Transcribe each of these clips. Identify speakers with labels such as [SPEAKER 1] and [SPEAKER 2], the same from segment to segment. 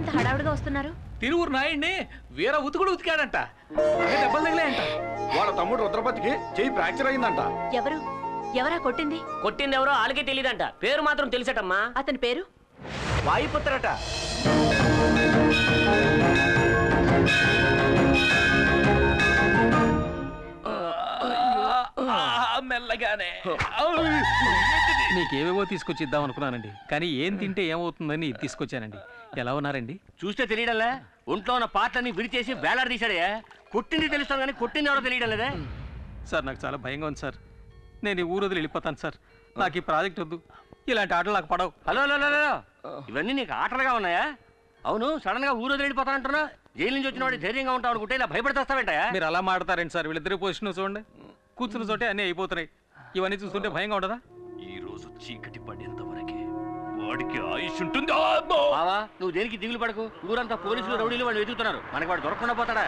[SPEAKER 1] ఇంత హడావుడిగా వస్తున్నారు
[SPEAKER 2] తిరువురు నాయుడిని వీర ఉతుకుడు ఉతికాడంట బాగా దెబ్బలు తగిలాయంట
[SPEAKER 3] వాళ్ళ తమ్ముడు రుద్రపతికి చెయ్యి ఫ్రాక్చర్ అయిందంట
[SPEAKER 1] ఎవరు ఎవరా కొట్టింది
[SPEAKER 4] కొట్టింది ఎవరో వాళ్ళకే తెలియదంట పేరు మాత్రం తెలిసటమ్మా
[SPEAKER 1] అతని పేరు
[SPEAKER 5] వాయుపుత్రట
[SPEAKER 2] ఆ, మెల్లగానే నీకేవేవో తీసుకొచ్చి ఇద్దాం అనుకున్నానండి కానీ ఏం తింటే ఏమవుతుందని ఇది తీసుకొచ్చానండి ఎలా ఉన్నారండి
[SPEAKER 4] చూస్తే తెలియడంలే ఒంట్లో ఉన్న పాటలన్నీ విరిచేసి వేలాడదీశాడే కొట్టింది తెలుస్తాను కానీ కొట్టింది ఎవరో తెలియడం లేదే
[SPEAKER 2] సార్ నాకు చాలా భయంగా ఉంది సార్ నేను ఈ ఊరు వదిలి వెళ్ళిపోతాను సార్ నాకు ఈ ప్రాజెక్ట్ వద్దు ఇలాంటి ఆటలు నాకు పడవు
[SPEAKER 4] హలో హలో హలో, హలో ఇవన్నీ నీకు ఆటలుగా ఉన్నాయా అవును సడన్ గా ఊరు వెళ్ళిపోతానంటున్నా జైలు నుంచి వచ్చిన వాడు ధైర్యంగా ఉంటావు అనుకుంటే ఇలా భయపడతాస్తావేంటయా
[SPEAKER 2] మీరు అలా మాడతారండి సార్ వీళ్ళిద్దరి పొజిషన్ చూడండి కూర్చున్న చోటే అన్నీ అయిపోతున్నాయి ఇవన్నీ చూస్తుంటే భయంగా ఉండదా
[SPEAKER 6] ఈ రోజు చీకటి పడేంత వరకే వాడికి ఆయుష్ ఉంటుంది
[SPEAKER 4] బావా నువ్వు దేనికి దిగులు పడకు ఊరంతా పోలీసులు రౌడీలు వాళ్ళు వెతుకుతున్నారు మనకి వాడు దొరకకుండా పోతాడా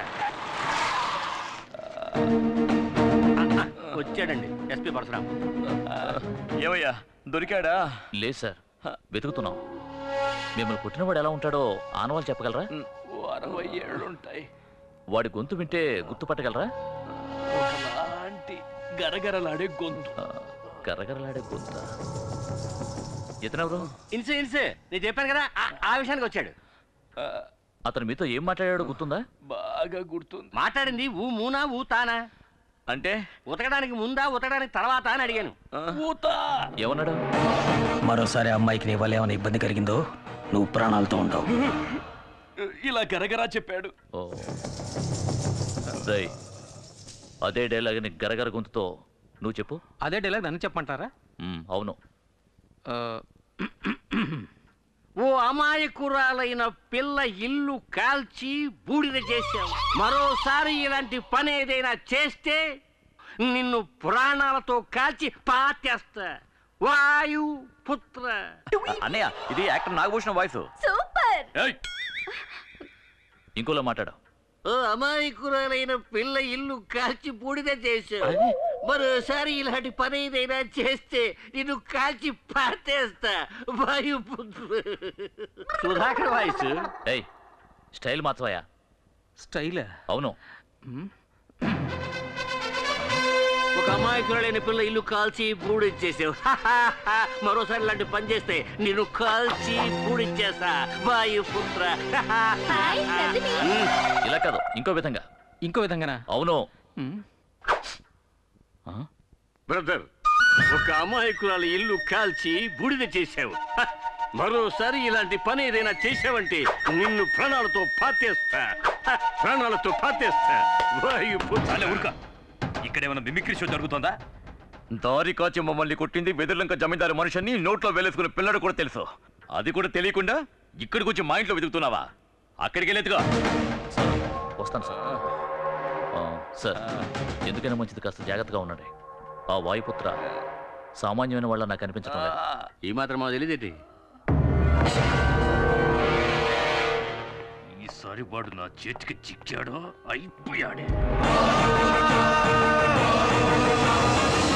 [SPEAKER 4] ఆ, ఆ, వచ్చాడండి ఎస్పీ పరశురామ్
[SPEAKER 6] ఏమయ్యా దొరికాడా
[SPEAKER 7] లేదు సార్ వెతుకుతున్నాం మిమ్మల్ని పుట్టినవాడు ఎలా ఉంటాడో ఆనవాళ్ళు చెప్పగలరా
[SPEAKER 2] ఓ అరవై ఏళ్ళు ఉంటాయి
[SPEAKER 7] వాడి గొంతు వింటే గుర్తుపట్టగలరా
[SPEAKER 2] ఒకలాంటి గరగరలాడే గొంతు
[SPEAKER 7] ఆ, గరగరలాడే గొంత ఇతనెవరు
[SPEAKER 4] ఇన్సే ఇన్సే నేను చెప్పాను కదా ఆ- ఆ విషయానికి వచ్చాడు
[SPEAKER 7] అతను మీతో ఏం మాట్లాడాడో గుర్తుందా
[SPEAKER 2] బాగా గుర్తుంది
[SPEAKER 4] మాట్లాడింది ఊ మూనా ఊ తానా
[SPEAKER 6] అంటే
[SPEAKER 4] ఉతకడానికి ముందా ఉతకడానికి తర్వాత అని అడిగాను
[SPEAKER 7] ఏమన్నాడు
[SPEAKER 5] మరోసారి అమ్మాయికి నీ వల్ల ఏమైనా ఇబ్బంది కలిగిందో నువ్వు ప్రాణాలతో ఉంటావు
[SPEAKER 6] ఇలా గరగరా చెప్పాడు
[SPEAKER 7] ఓ రేయ్, అదే డైలాగ్ని గరగర గొంతుతో నువ్వు చెప్పు
[SPEAKER 2] అదే డైలాగ్ నన్ను చెప్పమంటారా
[SPEAKER 7] మ్, అవును
[SPEAKER 2] ఆ,
[SPEAKER 4] ఓ అమాయకురాలైన పిల్ల ఇల్లు కాల్చి బూడిద చేశావు మరోసారి ఇలాంటి పని ఏదైనా చేస్తే నిన్ను ప్రాణాలతో కాల్చి పాతేస్తా వాయు పుత్ర
[SPEAKER 6] అన్నయ్య ఇది యాక్టర్ నాగభూషణ వాయిస్
[SPEAKER 1] సూపర్
[SPEAKER 7] ఇంకోలా మాట్లాడు
[SPEAKER 4] ఓ అమాయకురాలైన పిల్ల ఇల్లు కాల్చి బూడిద చేశావు మరోసారి ఇలాంటి పని ఏదైనా చేస్తే నిన్ను కాల్చి పాతేస్తా వాయు పుత్ర సుధాకర్ వాయిస్
[SPEAKER 7] ఏయ్ స్టైల్ మార్చవయ్యా
[SPEAKER 2] స్టైలా
[SPEAKER 7] అవును
[SPEAKER 4] ఒక అమాయకురాలైన పిల్ల ఇల్లు కాల్చి బూడిచ్చేసావు మరోసారి ఇలాంటి పని చేస్తే నిన్ను కాల్చి బూడిచ్చేసా వాయు పుత్ర
[SPEAKER 1] హాయ్ రజని
[SPEAKER 7] ఇలా కాదు ఇంకో విధంగా
[SPEAKER 2] ఇంకో విధంగానా
[SPEAKER 7] అవును
[SPEAKER 2] మ్,
[SPEAKER 7] ఆ?
[SPEAKER 4] బ్రదర్ ఒక అమాయకురాలు ఇల్లు కాల్చి బూడిద చేశావు హ! మరోసారి ఇలాంటి పని ఏదైనా చేశావంటే నిన్ను ప్రాణాలతో పాతేస్తా హ! ప్రాణాలతో పాతేస్తా వాయు పుత్ర
[SPEAKER 6] ఊరుక ఇక్కడ ఏమైనా మిమిక్రీ షో జరుగుతుందా దారి కాచి మమ్మల్ని కొట్టింది వెదుర్లంక జమీందారు మనుషుని నోట్లో వేలేసుకున్న పిల్లడు కూడా తెలుసు అది కూడా తెలియకుండా ఇక్కడికి వచ్చి మా ఇంట్లో వెతుకుతున్నావా అక్కడికి వెళ్ళేదిగా
[SPEAKER 7] సార్ వస్తాను సార్ ఆ, సార్ ఎందుకైనా మంచిది కాస్త జాగ్రత్తగా ఉండండి ఆ వాయుపుత్ర సామాన్యమైన వాళ్ళ నాకు అనిపించడం లేదు
[SPEAKER 4] ఈ మాత్రం మాకు తెలియదేటి
[SPEAKER 6] ఈసారి వాడు నా చేతికి చిక్కాడో అయిపోయాడే